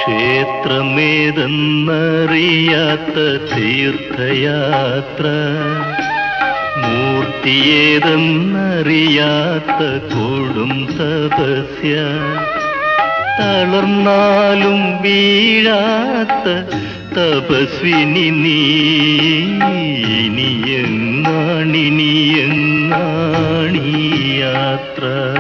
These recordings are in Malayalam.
ക്ഷേത്രമേതെന്നറിയാത്ത തീർത്ഥയാത്ര മൂർത്തിയേതെന്നറിയാത്ത കൊടും തപസ്യ തളർന്നാലും വീഴാത്ത തപസ്വിനി നീ ഇനിയെങ്ങാണിനിയെങ്ങാണീ യാത്ര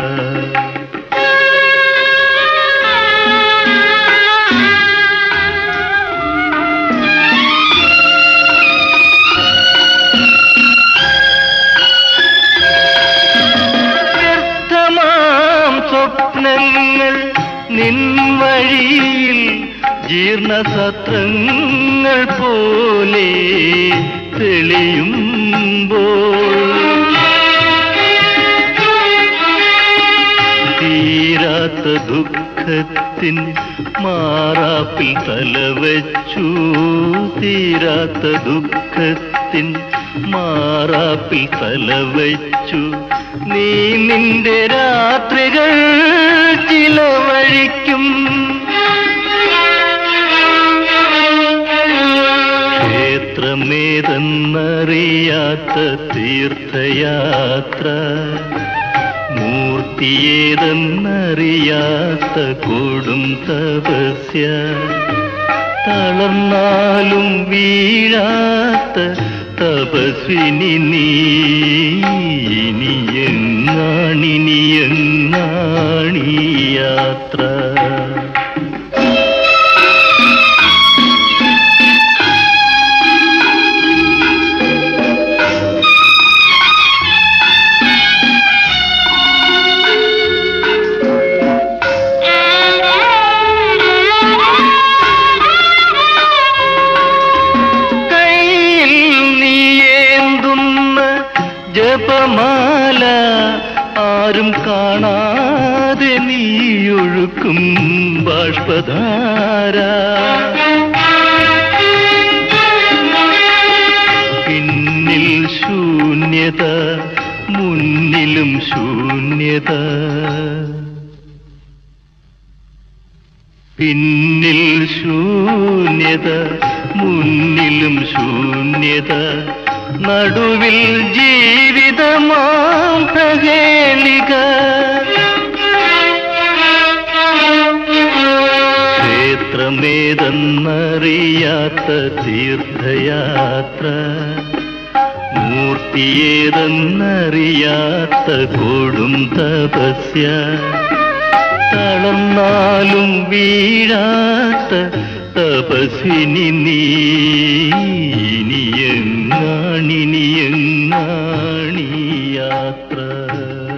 വ്യർത്ഥമാം സ്വപ്നങ്ങൾ നിൻ വഴിയിൽ ജീർണസത്രങ്ങൾ പോലെ തെളിയുമ്പോൾ തീരാത്ത ദുഃഖത്തിൻ മാറാപ്പിൽ തലവച്ചു തീരാത്ത ദുഃഖത്തിൻ മാറാപ്പിൽ തലവച്ചു നീ നിന്റെ രാത്രികൾ ചിലവഴിക്കും ക്ഷേത്രമേതെന്നറിയാത്ത തീർത്ഥയാത്ര മൂർത്തിയേതെന്നറിയാത്ത കൊടും തപസ്യ തളർന്നാലും വീഴാത്ത തപസ്വിനി നീ ഇനിയെങ്ങാണിനിയെങ്ങാണീ യാത്ര കയ്യിൽ നീയേന്തുന്ന ജപമാല ആരും കാണാതെ നീയൊഴുക്കും ബാഷ്പധാര പിന്നിൽ ശൂന്യത മുന്നിലും ശൂന്യത പിന്നിൽ ശൂന്യത മുന്നിലും ശൂന്യത നടുവിൽ ജീവിതമാം പ്രഹേളിക ക്ഷേത്രമേതെന്നറിയാത്ത തീർത്ഥയാത്ര മൂർത്തിയേതെന്നറിയാത്ത കൊടും തപസ്യ തളർന്നാലും വീഴാത്ത തപസ്വിനി നീ ഇനിയെങ്ങാണിനിയെങ്ങാണീ യാത്ര